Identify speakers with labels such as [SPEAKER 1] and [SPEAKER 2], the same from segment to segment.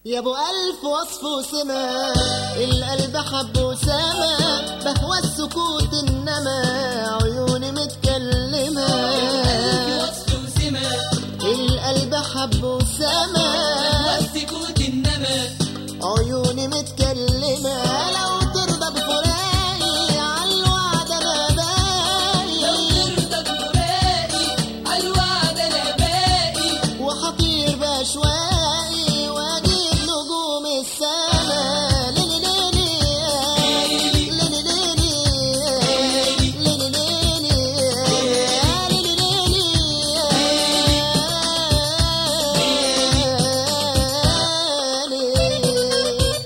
[SPEAKER 1] يا ابو الف وصف وسما القلب حب وسما بهوى السكوت انما عيوني متكلمه
[SPEAKER 2] وصف وسمة
[SPEAKER 1] القلب حب وسما
[SPEAKER 2] والسكوت إنما
[SPEAKER 1] عيوني متكلمه لو ترضى بفراقي عالوعد انا
[SPEAKER 2] لو
[SPEAKER 1] باقي
[SPEAKER 2] ترضى بفراقي عالوعد أنا باقي
[SPEAKER 1] وحطير باشواقي واجيب نجوم السما ليلي ليلي ليلي ليلي ليلي ليلي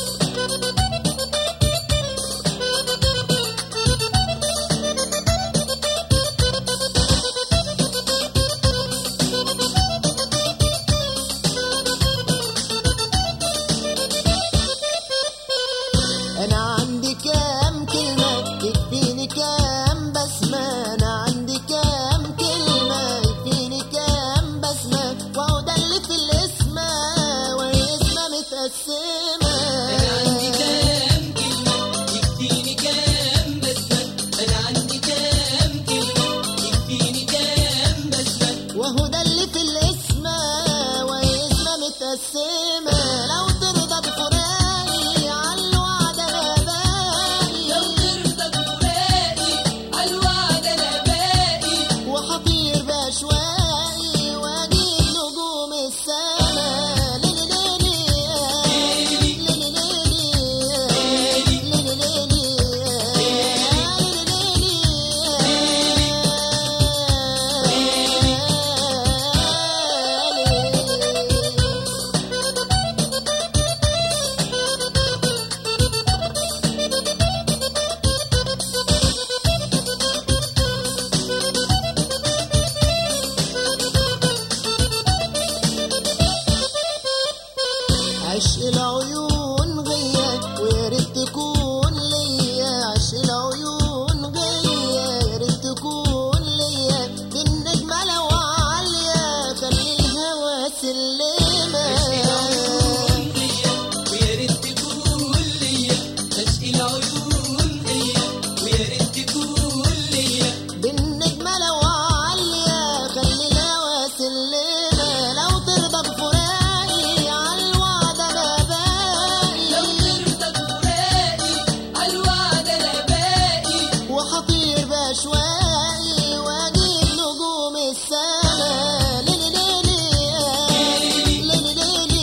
[SPEAKER 1] انا عندي كام كلمة يكفيني كام بسمة انا عندي كام كلمة يكفيني كام بسمة وهو ده اللي في الاسم وهي اسمها متقسمة
[SPEAKER 2] أنا عندي كام كلمة يكفيني كام بسمة أنا عندي كام كلمة يكفيني كام بسمة
[SPEAKER 1] وهو ده اللي في الاسم وهي اسمها متقسمة لو ترضى بفراقي عالوعد انا
[SPEAKER 2] لو
[SPEAKER 1] باقي
[SPEAKER 2] ترضى بفراقي عالوعد أنا باقي
[SPEAKER 1] وحطير باشواقي واجيب نجوم السما ليلي ليلي ليلي ليلي ليلي ليلي عشق العيون غيا ويا ريت تكون ليا عشق العيون غيا يا ريت تكون ليا بالنجمة لو عالية خلي الهوى سلمة
[SPEAKER 2] ويا ريت تكون ليا عشق العيون ليا ويا ريت تكون ليا
[SPEAKER 1] بالنجمة لو عالية خلي الهوى سلمة لو ترضى بفراقي عالوعد انا
[SPEAKER 2] لو
[SPEAKER 1] باقي
[SPEAKER 2] ترضى بفراقي عالوعد أنا باقي
[SPEAKER 1] وحطير باشواقي واجيب نجوم السما ليلي ليلي ليلي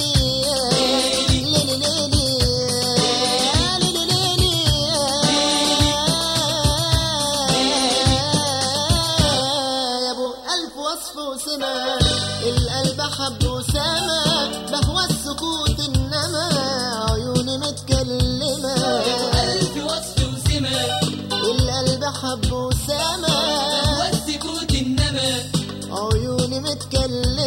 [SPEAKER 1] ليلي ليلي ليلي يا ابو الف وصف وسما القلب حب وسما بهوى السكوت انما عيوني متكلمه
[SPEAKER 2] ألف وصف وسمة
[SPEAKER 1] القلب حب وسما
[SPEAKER 2] والسكوت إنما
[SPEAKER 1] عيوني متكلمة